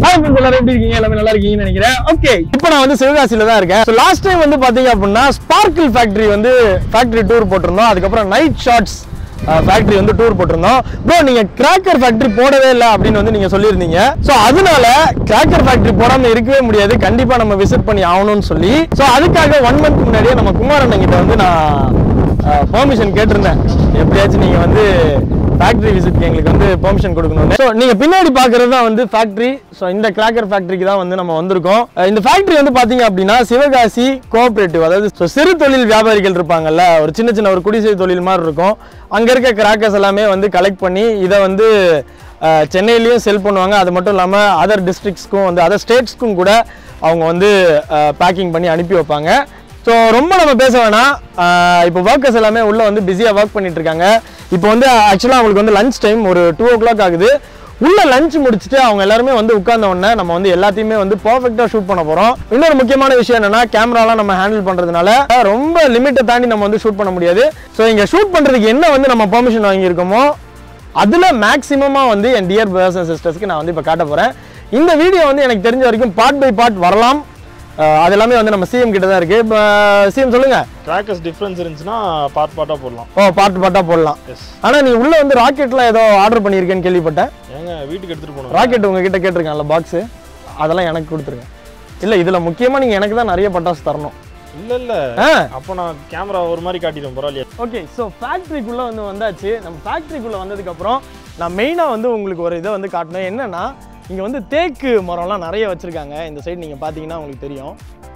Hi friends எல்லாரும் எப்படி இருக்கீங்க எல்லாமே நல்லா இருக்கீங்கன்னு நினைக்கிறேன் ஓகே இப்போ நான் வந்து சிவகாசியில தான் இருக்கேன் ஸோ லாஸ்ட் டைம் வந்து பாத்தீங்க அப்படின்னா ஸ்பார்க்கிள் ஃபேக்டரி வந்து ஃபேக்டரி டூர் போட்டிருந்தோம் அதுக்கப்புறம் நைட் ஷார்ட்ஸ் ஃபேக்டரி வந்து டூர் போட்டிருந்தோம் ப்ரோ நீங்க கிராக்கர் ஃபேக்டரி போடவே இல்லை அப்படின்னு வந்து நீங்க சொல்லியிருந்தீங்க ஸோ அதனால கிராக்கர் ஃபேக்டரி போடாம இருக்கவே முடியாது கண்டிப்பா நம்ம விசிட் பண்ணி ஆகணும்னு சொல்லி ஸோ அதுக்காக ஒன் மந்த் முன்னாடியே நம்ம குமாரண்ணன் கிட்ட வந்து நான் பெர்மிஷன் கேட்டிருந்தேன் எப்படியாச்சும் நீங்க வந்து ஃபேக்டரி விசிட்க்கு எங்களுக்கு வந்து பெர்மிஷன் கொடுக்கணும் ஸோ நீங்க பின்னாடி பாக்குறது தான் வந்து ஃபேக்டரி ஸோ இந்த கிராக்கர் ஃபேக்டரிக்கு தான் வந்து நம்ம வந்திருக்கோம் அஹ் இந்த ஃபேக்டரி வந்து பாத்தீங்க அப்படின்னா சிவகாசி கோஆபரேட்டிவ் அதாவது so சிறு தொழில் வியாபாரிகள் இருப்பாங்கல்ல ஒரு சின்ன சின்ன ஒரு குடிசை தொழில் மாதிரி இருக்கும் அங்க இருக்க கிராக்கர்ஸ் எல்லாமே வந்து கலெக்ட் பண்ணி இதை வந்து அஹ், சென்னையிலயும் செல் பண்ணுவாங்க அது மட்டும் இல்லாமல் அதர் டிஸ்ட்ரிக்ஸ்க்கும் வந்து அதர் ஸ்டேட்ஸ்க்கும் கூட அவங்க வந்து பேக்கிங் பண்ணி அனுப்பி வைப்பாங்க ஸோ ரொம்ப நம்ம பேச வேணாம் ஆஹ் இப்போ ஒர்க்கர்ஸ் எல்லாமே உள்ள வந்து பிஸியாக ஒர்க் பண்ணிட்டு இருக்காங்க இப்போ வந்து ஆக்சுவலாக அவங்களுக்கு வந்து லஞ்ச் டைம் ஒரு டூ ஓ கிளாக் ஆகுது உள்ள லஞ்ச் முடிச்சுட்டு அவங்க எல்லாருமே வந்து உட்கார்ந்த உடனே நம்ம வந்து எல்லாத்தையுமே வந்து பர்ஃபெக்டாக ஷூட் பண்ண போகிறோம் இன்னொரு முக்கியமான விஷயம் என்னன்னா கேமராலாம் நம்ம ஹேண்டில் பண்ணுறதுனால ரொம்ப லிமிட்டை தாண்டி நம்ம வந்து ஷூட் பண்ண முடியாது ஸோ இங்கே ஷூட் பண்ணுறதுக்கு என்ன வந்து நம்ம பெர்மிஷன் வாங்கியிருக்கோமோ அதில் மேக்ஸிமமாக வந்து என் டியர் பிரதர்ஸ் அண்ட் சிஸ்டர்ஸ்க்கு நான் வந்து இப்போ காட்ட போகிறேன் இந்த வீடியோ வந்து எனக்கு தெரிஞ்ச வரைக்கும் பார்ட் பை பார்ட் வரலாம் அஹ் அது எல்லாமே வந்து நம்ம சிஎம் கிட்ட தான் இருக்குது இப்போ சிஎம் சொல்லுங்கள் கிராக்கர்ஸ் டிஃப்ரென்ஸ் இருந்துச்சுன்னா பார்ட் பார்ட்டாக போடலாம் ஓ பார்ட் பார்ட்டாக போடலாம் எஸ் ஆனால் நீ உள்ளே வந்து ராக்கெட்லாம் ஏதோ ஆர்டர் பண்ணியிருக்கேன்னு கேள்விப்பட்டேன் ஏங்க வீட்டுக்கு எடுத்துகிட்டு போகணும் ராக்கெட் உங்ககிட்ட கேட்டிருக்காங்கல்ல பாக்ஸு அதெல்லாம் எனக்கு கொடுத்துருங்க இல்லை இதில் முக்கியமாக நீங்கள் எனக்கு தான் நிறைய பட்டாசு தரணும் இல்லை இல்லை ஆ அப்போ நான் கேமரா ஒரு மாதிரி காட்டிடுவேன் பரவாயில்லையா ஓகே ஸோ ஃபேக்ட்ரிக்குள்ளே வந்து வந்தாச்சு நம்ம ஃபேக்ட்ரிக்குள்ளே வந்ததுக்கப்புறம் நான் மெயினாக வந்து உங்களுக்கு ஒரு இதை வந்து காட்டணும் என்னன்னா இங்கே வந்து தேக்கு மரம்லாம் நிறைய வச்சுருக்காங்க இந்த சைடு நீங்கள் பார்த்தீங்கன்னா உங்களுக்கு தெரியும்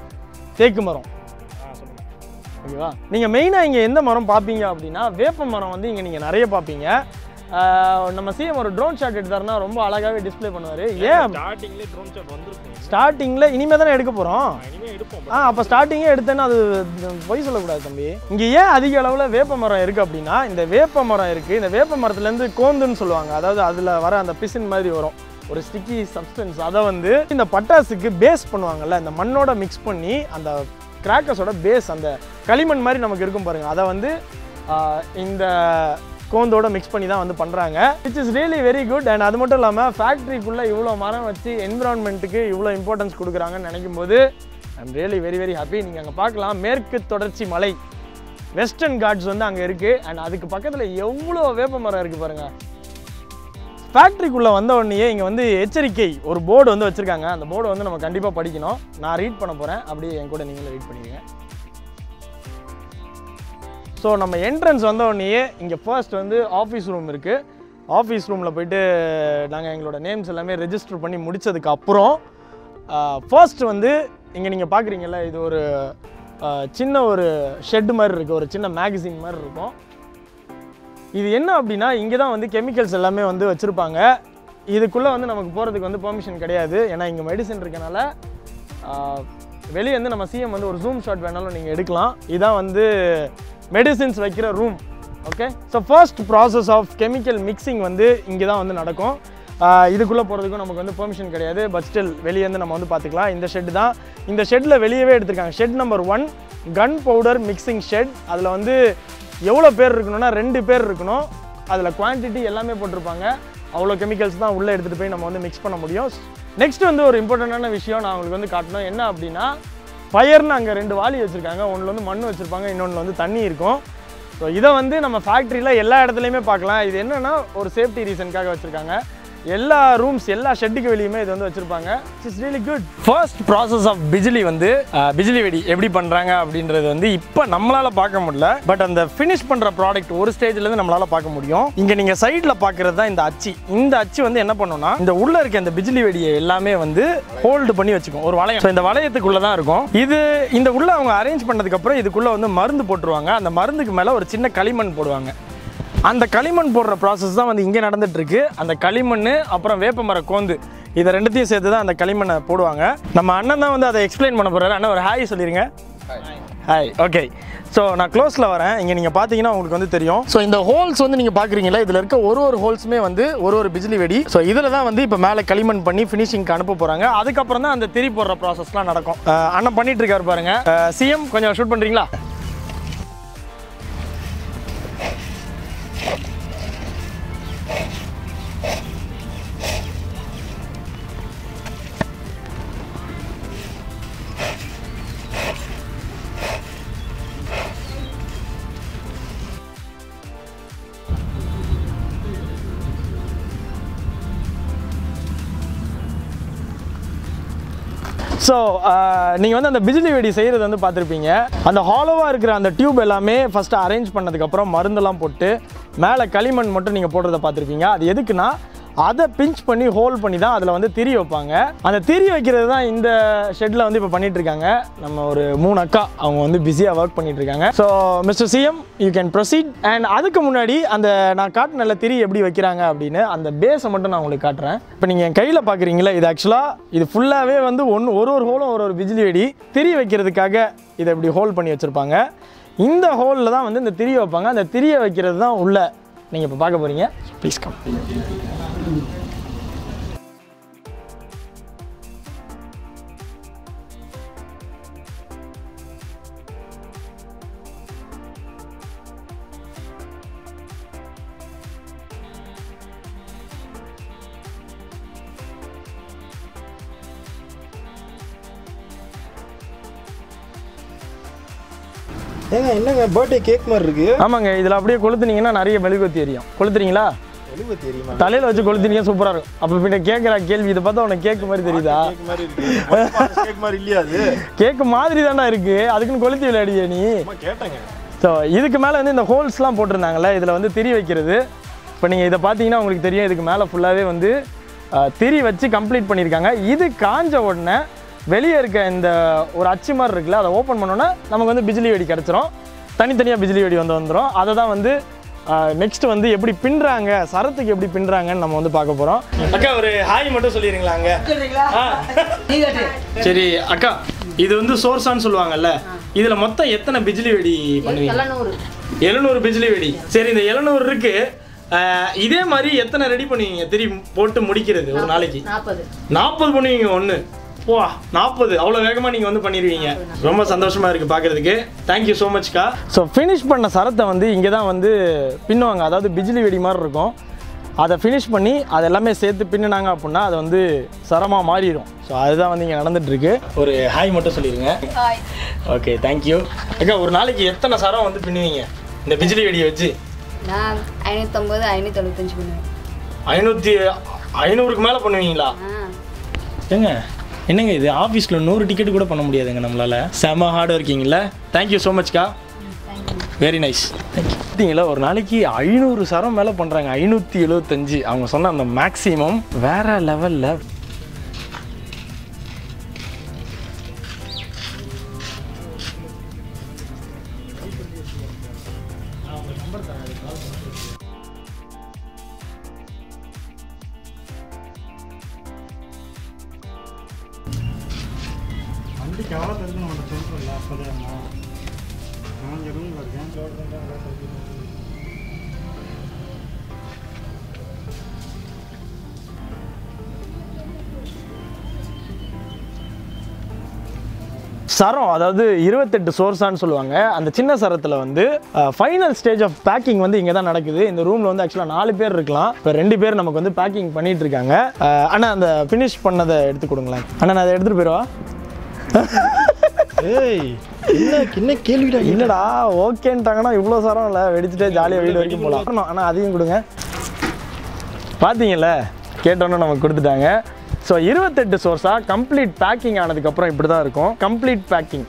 தேக்கு மரம் ஆ சொல்லுங்கள் ஓகேவா நீங்கள் மெயினாக இங்கே எந்த மரம் பார்ப்பீங்க அப்படின்னா வேப்ப மரம் வந்து இங்கே நீங்கள் நிறைய பார்ப்பீங்க ஆஹ் நம்ம சிஎம் ஒரு ட்ரோன் ஷாட் எடுத்தாருன்னா ரொம்ப அழகாகவே டிஸ்ப்ளே பண்ணுவார் ஏன் ஸ்டார்டிங்லேயே ட்ரோன் ஷாட் வந்திருக்கும் ஸ்டார்டிங்கில் இனிமேல் தானே எடுக்க போகிறோம் இனிமேல் எடுப்போம் ஆ அப்போ ஸ்டார்டிங்கே எடுத்தேன்னா அது பொய் சொல்லக்கூடாது தம்பி இங்கே ஏன் அதிக அளவில் வேப்ப மரம் இருக்குது அப்படின்னா இந்த வேப்ப மரம் இருக்குது இந்த வேப்ப மரத்துலேருந்து கோந்துன்னு சொல்லுவாங்க அதாவது அதில் வர அந்த பிசின் மாதிரி வரும் ஒரு ஸ்டிக்கி சப்ஸ்டன்ஸ் அதை வந்து இந்த பட்டாசுக்கு பேஸ் பண்ணுவாங்கல்ல இந்த மண்ணோட மிக்ஸ் பண்ணி அந்த கிராக்கர்ஸோட பேஸ் அந்த களிமண் மாதிரி நமக்கு இருக்கும் பாருங்க அதை வந்து ஆ, இந்த கோந்தோட மிக்ஸ் பண்ணி தான் வந்து பண்ணுறாங்க which is really very good and அது மட்டும் இல்லாமல் ஃபேக்ட்ரிக்குள்ளே இவ்வளோ மரம் வச்சு என்விரான்மெண்ட்டுக்கு இவ்வளோ இம்பார்ட்டன்ஸ் கொடுக்குறாங்கன்னு நினைக்கும் போது I'm really very very happy நீங்கள் அங்கே பார்க்கலாம் மேற்கு தொடர்ச்சி மலை வெஸ்டர்ன் காட்ஸ் வந்து அங்கே இருக்குது அண்ட் அதுக்கு பக்கத்தில் எவ்வளோ வேப்ப மரம் இருக்குது பாருங்கள் ஃபேக்ட்ரிக்குள்ளே வந்த உடனேயே இங்கே வந்து எச்சரிக்கை ஒரு போர்டு வந்து வச்சுருக்காங்க அந்த போர்டு வந்து நம்ம கண்டிப்பாக படிக்கணும் நான் ரீட் பண்ண போகிறேன் அப்படியே என் கூட நீங்களும் ரீட் பண்ணிக்கங்க ஸோ நம்ம என்ட்ரன்ஸ் வந்த உடனேயே இங்கே ஃபர்ஸ்ட் வந்து ஆஃபீஸ் ரூம் இருக்குது ஆஃபீஸ் ரூமில் போயிட்டு நாங்கள் எங்களோட நேம்ஸ் எல்லாமே ரெஜிஸ்டர் பண்ணி முடிச்சதுக்கு அப்புறம் ஃபர்ஸ்ட் வந்து இங்கே நீங்கள் பார்க்குறீங்கல்ல இது ஒரு ஆஹ், சின்ன ஒரு ஷெட் மாதிரி இருக்குது ஒரு சின்ன மேகசின் மாதிரி இருக்கும் இது என்ன அப்படின்னா இங்கே தான் வந்து கெமிக்கல்ஸ் எல்லாமே வந்து வச்சுருப்பாங்க இதுக்குள்ளே வந்து நமக்கு போகிறதுக்கு வந்து பெர்மிஷன் கிடையாது ஏன்னா இங்கே மெடிசன் இருக்கனால வெளியே வந்து நம்ம சிஎம் வந்து ஒரு ஜூம் ஷாட் வேணாலும் நீங்கள் எடுக்கலாம் இதான் வந்து மெடிசின்ஸ் வைக்கிற room okay so first process of chemical mixing வந்து இங்கே தான் வந்து நடக்கும் ஆஹ் இதுக்குள்ளே போகிறதுக்கும் நமக்கு வந்து பெர்மிஷன் கிடையாது பட் ஸ்டில் வெளியே வந்து நம்ம வந்து பார்த்துக்கலாம் இந்த ஷெட் தான் இந்த ஷெட்டில் வெளியவே எடுத்திருக்காங்க shed number one gunpowder mixing shed அதில் வந்து எவ்வளோ பேர் இருக்கணும்னா ரெண்டு பேர் இருக்கணும் அதில் குவான்டிட்டி எல்லாமே போட்டிருப்பாங்க அவ்வளோ கெமிக்கல்ஸ் தான் உள்ளே எடுத்துகிட்டு போய் நம்ம வந்து மிக்ஸ் பண்ண முடியும் நெக்ஸ்ட் வந்து ஒரு இம்பார்ட்டண்டான விஷயம் நான் உங்களுக்கு வந்து காட்டணும் என்ன அப்படின்னா ஃபயர்னு அங்கே ரெண்டு வாளி வச்சுருக்காங்க ஒன்றில் வந்து மண் வச்சுருப்பாங்க இன்னொன்றில் வந்து தண்ணி இருக்கும் ஸோ இதை வந்து நம்ம ஃபேக்ட்ரியில் எல்லா இடத்துலையுமே பார்க்கலாம் இது என்னென்னா ஒரு சேஃப்டி ரீசனுக்காக வச்சுருக்காங்க எல்லா ரூம்ஸ் எல்லா ஷெட்டுக்கு வெளியுமே இது வந்து வச்சுருப்பாங்க it's really good first process of பிஜிலி வந்து அஹ், பிஜிலி வெடி எப்படி பண்ணுறாங்க அப்படின்றது வந்து இப்போ நம்மளால் பார்க்க முடியல பட் அந்த ஃபினிஷ் பண்ணுற ப்ராடக்ட் ஒரு ஸ்டேஜ்லேருந்து நம்மளால் பார்க்க முடியும் இங்கே நீங்கள் சைடில் பார்க்குறது தான் இந்த அச்சு இந்த அச்சு வந்து என்ன பண்ணுன்னா இந்த உள்ளே இருக்க இந்த பிஜிலி வெடியை எல்லாமே வந்து ஹோல்டு பண்ணி வச்சுக்கும் ஒரு வளையம் So, இந்த வளையத்துக்குள்ளே தான் இருக்கும் இது இந்த உள்ள அவங்க அரேஞ்ச் பண்ணதுக்கப்புறம் இதுக்குள்ளே வந்து மருந்து போட்டுருவாங்க அந்த மருந்துக்கு மேலே ஒரு சின்ன களிமண் போடுவாங்க அந்த களிமண் போடுற ப்ராசஸ் தான் வந்து இங்கே நடந்துட்டு இருக்கு அந்த களிமண் அப்புறம் வேப்பமர கோந்து இதை ரெண்டுத்தையும் சேர்த்து தான் அந்த களிமண்ணை போடுவாங்க நம்ம அண்ணன் தான் வந்து அதை எக்ஸ்பிளைன் பண்ண போறாரு அண்ணன் ஒரு ஹாய் சொல்லிருங்க ஹாய் ஓகே ஸோ நான் க்ளோஸில் வரேன் இங்கே நீங்கள் பார்த்தீங்கன்னா உங்களுக்கு வந்து தெரியும் ஸோ இந்த ஹோல்ஸ் வந்து நீங்கள் பார்க்குறீங்களா இதில் இருக்க ஒரு ஒரு ஹோல்ஸுமே வந்து ஒரு ஒரு பிஜிலி வெடி ஸோ இதில் தான் வந்து இப்போ மேலே களிமண் பண்ணி ஃபினிஷிங்க்கு அனுப்ப போகிறாங்க அதுக்கப்புறம் தான் அந்த திரி போடுற ப்ராசஸ்லாம் நடக்கும் அஹ் அண்ணன் பண்ணிட்டு இருக்காரு பாருங்க சிஎம் கொஞ்சம் ஷூட் பண்ணுறீங்களா ஸோ நீங்கள் வந்து அந்த பிஜிலி வெடி செய்கிறது வந்து பார்த்துருப்பீங்க அந்த ஹாலோவாக இருக்கிற அந்த டியூப் எல்லாமே ஃபஸ்ட்டு அரேஞ்ச் பண்ணதுக்கப்புறம் மருந்தெல்லாம் போட்டு மேலே களிமண் மட்டும் நீங்கள் போடுறத பார்த்துருப்பீங்க அது எதுக்குன்னா அதை பிஞ்ச் பண்ணி ஹோல் பண்ணி தான் அதில் வந்து திரி வைப்பாங்க அந்த திரி வைக்கிறது தான் இந்த ஷெட்டில் வந்து இப்போ பண்ணிட்டு இருக்காங்க நம்ம ஒரு மூணு அக்கா அவங்க வந்து பிஸியாக ஒர்க் பண்ணிட்டு இருக்காங்க so mister CM you can proceed and அதுக்கு முன்னாடி அந்த நான் காட்டின திரி எப்படி வைக்கிறாங்க அப்படின்னு அந்த பேஸை மட்டும் நான் உங்களுக்கு காட்டுறேன் இப்போ நீங்கள் என் கையில் பார்க்குறீங்களா இது ஆக்சுவலாக இது ஃபுல்லாகவே வந்து ஒன்று ஒரு ஒரு ஹோலும் ஒரு ஒரு பிஜிலி வெடி திரி வைக்கிறதுக்காக இதை இப்படி ஹோல் பண்ணி வச்சுருப்பாங்க இந்த ஹோலில் தான் வந்து இந்த திரி வைப்பாங்க அந்த திரியை வைக்கிறது தான் உள்ள நீங்கள் இப்போ பார்க்க போகிறீங்க ப்ளீஸ் கம் ஏங்க என்னங்க பர்த்டே கேக் மாதிரி இருக்கு ஆமாங்க இதில் அப்படியே கொளுத்துனீங்கன்னா நிறைய மெழுகுவத்தி எரியும் கொளுத்துறீங்களா எழுபது தெரியுமா தலையில் வச்சு கொளுத்துனீங்க சூப்பராக இருக்கும் அப்போ பின்ன கேட்குற கேள்வி இதை பார்த்தா உனக்கு கேக்கு மாதிரி தெரியுதா கேக் மாதிரி இருக்கு கேக் மாதிரி இல்லையா அது கேக்கு மாதிரி தான்டா இருக்கு அதுக்குன்னு கொளுத்தி விளையாடிய நீ சும்மா கேட்டேங்க ஸோ இதுக்கு மேலே வந்து இந்த ஹோல்ஸ்லாம் போட்டிருந்தாங்கல்ல இதில் வந்து திரி வைக்கிறது இப்போ நீங்கள் இதை பார்த்தீங்கன்னா உங்களுக்கு தெரியும் இதுக்கு மேலே ஃபுல்லாகவே வந்து அஹ், திரி வச்சு கம்ப்ளீட் பண்ணியிருக்காங்க இது காஞ்ச உடனே வெளியே இருக்க இந்த ஒரு அச்சு மாதிரி இருக்குல்ல அதை ஓப்பன் பண்ணோன்னே நமக்கு வந்து பிஜிலி வெடி கிடச்சிரும் தனித்தனியாக பிஜிலி வெடி வந்து வந்துடும் அதை தான் வந்து நெக்ஸ்ட் வந்து எப்படி பின்னுறாங்க சரத்துக்கு எப்படி பின்னுறாங்கன்னு நம்ம வந்து பார்க்க போகிறோம் அக்கா ஒரு ஹாய் மட்டும் சொல்லிடுங்களா அங்கே சரி அக்கா இது வந்து சோர்ஸான்னு சொல்லுவாங்கல்ல இதுல மொத்தம் எத்தனை பிஜிலி வெடி பண்ணுவீங்க எழுநூறு எழுநூறு பிஜிலி வெடி சரி இந்த எழுநூறு இருக்கு அஹ், இதே மாதிரி எத்தனை ரெடி பண்ணுவீங்க திரி போட்டு முடிக்கிறது ஒரு நாளைக்கு நாற்பது நாற்பது பண்ணுவீங்க ஒன்று வா நாற்பது அவ்வளோ வேகமாக நீங்கள் வந்து பண்ணிடுவீங்க ரொம்ப சந்தோஷமாக இருக்குது பார்க்குறதுக்கு தேங்க்யூ ஸோ மச்க்கா ஸோ ஃபினிஷ் பண்ண சரத்தை வந்து இங்கே தான் வந்து பின்னுவாங்க அதாவது பிஜிலி வெடி மாதிரி இருக்கும் அதை ஃபினிஷ் பண்ணி அது எல்லாமே சேர்த்து பின்னுனாங்க அப்படின்னா அது வந்து சரமாக மாறிடும் ஸோ அதுதான் வந்து இங்கே நடந்துட்டுருக்கு ஒரு ஹாய் மட்டும் சொல்லிடுங்க ஓகே தேங்க்யூ அக்கா ஒரு நாளைக்கு எத்தனை சரம் வந்து பின்னுவீங்க இந்த பிஜிலி வெடியை வச்சு நான் ஐநூற்றம்பது ஐநூற்றி தொண்ணூத்தஞ்சு பண்ணுவேன் ஐநூற்றி ஐநூறுக்கு மேலே பண்ணுவீங்களா ஆ ஏங்க என்னங்க இது ஆஃபீஸில் நூறு டிக்கெட் கூட பண்ண முடியாதுங்க நம்மளால் செம ஹார்ட் ஒர்க்கிங்கில் தேங்க்யூ ஸோ மச்க்கா வெரி நைஸ் பார்த்தீங்களா ஒரு நாளைக்கு ஐநூறு சரம் மேலே பண்ணுறாங்க ஐநூற்றி எழுபத்தஞ்சு அவங்க சொன்ன அந்த மேக்ஸிமம் வேற லெவலில் வண்டிக்கு எவ்வளோ தெரிஞ்சு நம்ம சொல்கிறோம்ல அப்போதே அம்மா நான் இங்கே ரூமில் இருக்கேன் சரம் அதாவது இருபத்தெட்டு சோர்ஸான்னு சொல்லுவாங்க அந்த சின்ன சரத்தில் வந்து ஃபைனல் ஸ்டேஜ் ஆஃப் பேக்கிங் வந்து இங்கே தான் நடக்குது இந்த ரூமில் வந்து ஆக்சுவலாக நாலு பேர் இருக்கலாம் இப்போ ரெண்டு பேர் நமக்கு வந்து பேக்கிங் பண்ணிட்டு இருக்காங்க அஹ், அண்ணா அந்த ஃபினிஷ் பண்ணதை எடுத்து கொடுங்களேன் அண்ணா நான் அதை எடுத்துகிட்டு போயிடுவா ஏய் என்ன என்ன கேள்விடா இல்லடா ஓகேன்ட்டாங்கன்னா இவ்வளோ சரம் இல்லை வெடிச்சுட்டே ஜாலியாக வீடு வரைக்கும் போகலாம் ஆனால் அதையும் கொடுங்க பார்த்தீங்கல்ல கேட்டோன்னே நமக்கு கொடுத்துட்டாங்க ஸோ இருபத்தெட்டு சோர்ஸாக கம்ப்ளீட் பேக்கிங் ஆனதுக்கப்புறம் இப்படி தான் இருக்கும் கம்ப்ளீட் பேக்கிங்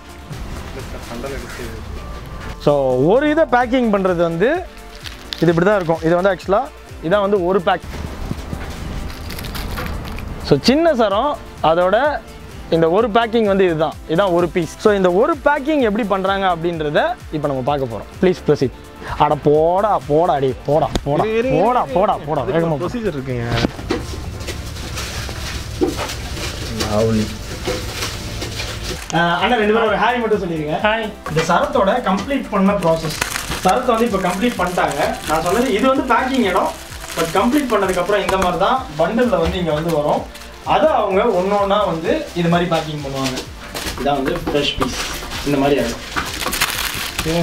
ஸோ ஒரு இதை பேக்கிங் பண்ணுறது வந்து இது இப்படி தான் இருக்கும் இது வந்து ஆக்சுவலாக இதான் வந்து ஒரு பேக் ஸோ சின்ன சரம் அதோட இந்த ஒரு பேக்கிங் வந்து இதுதான் இதுதான் ஒரு பீஸ் ஸோ இந்த ஒரு பேக்கிங் எப்படி பண்ணுறாங்க அப்படின்றத இப்போ நம்ம பார்க்க போகிறோம் ப்ளீஸ் ப்ரொசீட் அட போடா போடா அடி போடா போடா போடா போடா போடா வேகமாக போ. ப்ரொசீஜர் இருக்குங்க அஹ் அண்ணா ரெண்டு பேரும் ஒரு ஹாய் மட்டும் சொல்லிடுங்க ஹாய் இந்த சரத்தோட கம்ப்ளீட் பண்ண ப்ராசஸ் சரத்தை வந்து இப்போ கம்ப்ளீட் பண்ணிட்டாங்க நான் சொன்னது இது வந்து பேக்கிங் இடம் பட் கம்ப்ளீட் பண்ணதுக்கப்புறம் இந்த மாதிரி தான் பண்டலில் வந்து இங்கே வந்து வரும் அதை அவங்க ஒன்று ஒன்றா வந்து இது மாதிரி பேக்கிங் பண்ணுவாங்க இதான் வந்து ஃப்ரெஷ் பீஸ் இந்த மாதிரி ஆகும் ஓகே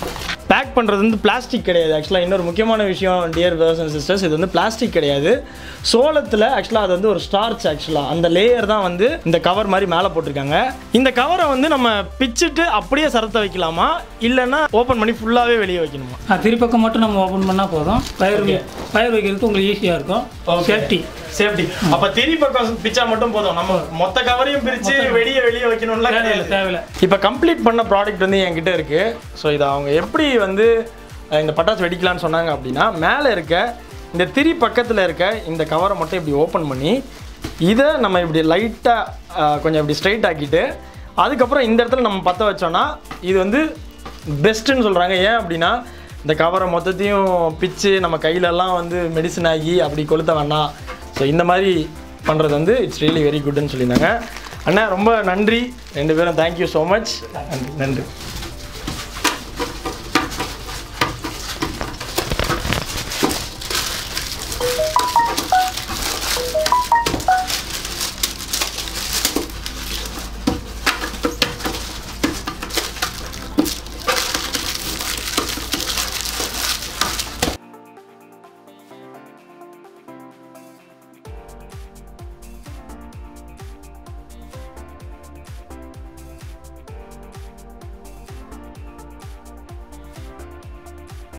பேக் பண்ணுறது வந்து பிளாஸ்டிக் கிடையாது ஆக்சுவலாக இன்னொரு முக்கியமான விஷயம் டியர் பிரதர்ஸ் அண்ட் சிஸ்டர்ஸ் இது வந்து பிளாஸ்டிக் கிடையாது சோளத்தில் ஆக்சுவலாக அது வந்து ஒரு ஸ்டார்ச் ஆக்சுவலாக அந்த லேயர் தான் வந்து இந்த கவர் மாதிரி மேலே போட்டிருக்காங்க இந்த கவரை வந்து நம்ம பிச்சுட்டு அப்படியே சரத்த வைக்கலாமா இல்லைன்னா ஓப்பன் பண்ணி ஃபுல்லாகவே வெளியே வைக்கணுமா ஆ, திருப்பக்கம் மட்டும் நம்ம ஓப்பன் பண்ணால் போதும் பயிர் வை- பயிர் வைக்கிறதுக்கு உங்களுக்கு ஈஸியாக இருக்கும் சேஃப்டி சேஃப்டி அப்ப திரி பக்கம் பிச்சா மட்டும் போதும் நம்ம மொத்த கவரையும் பிரிச்சு வெளியே வெளியே வைக்கணும்ல தேவையில்லை தேவையில்லை இப்போ கம்ப்ளீட் பண்ண ப்ராடக்ட் வந்து என்கிட்ட இருக்கு ஸோ இதை அவங்க எப்படி வந்து அஹ், இந்த பட்டாசு வெடிக்கலாம்னு சொன்னாங்க அப்படின்னா மேலே இருக்க இந்த திரி பக்கத்தில் இருக்க இந்த கவரை மட்டும் இப்படி ஓப்பன் பண்ணி இதை நம்ம இப்படி லைட்டாக கொஞ்சம் இப்படி ஸ்ட்ரைட் ஆக்கிட்டு அதுக்கப்புறம் இந்த இடத்துல நம்ம பற்ற வச்சோன்னா இது வந்து பெஸ்ட்டுன்னு சொல்கிறாங்க ஏன் அப்படின்னா இந்த கவரை மொத்தத்தையும் பிச்சு நம்ம கையிலலாம் வந்து மெடிசன் ஆகி அப்படி கொளுத்த வேணாம் ஸோ இந்த மாதிரி பண்ணுறது வந்து இட்ஸ் ரியலி வெரி குட்னு சொல்லியிருந்தாங்க அண்ணா ரொம்ப நன்றி ரெண்டு பேரும் தேங்க்யூ ஸோ மச் நன்றி நன்றி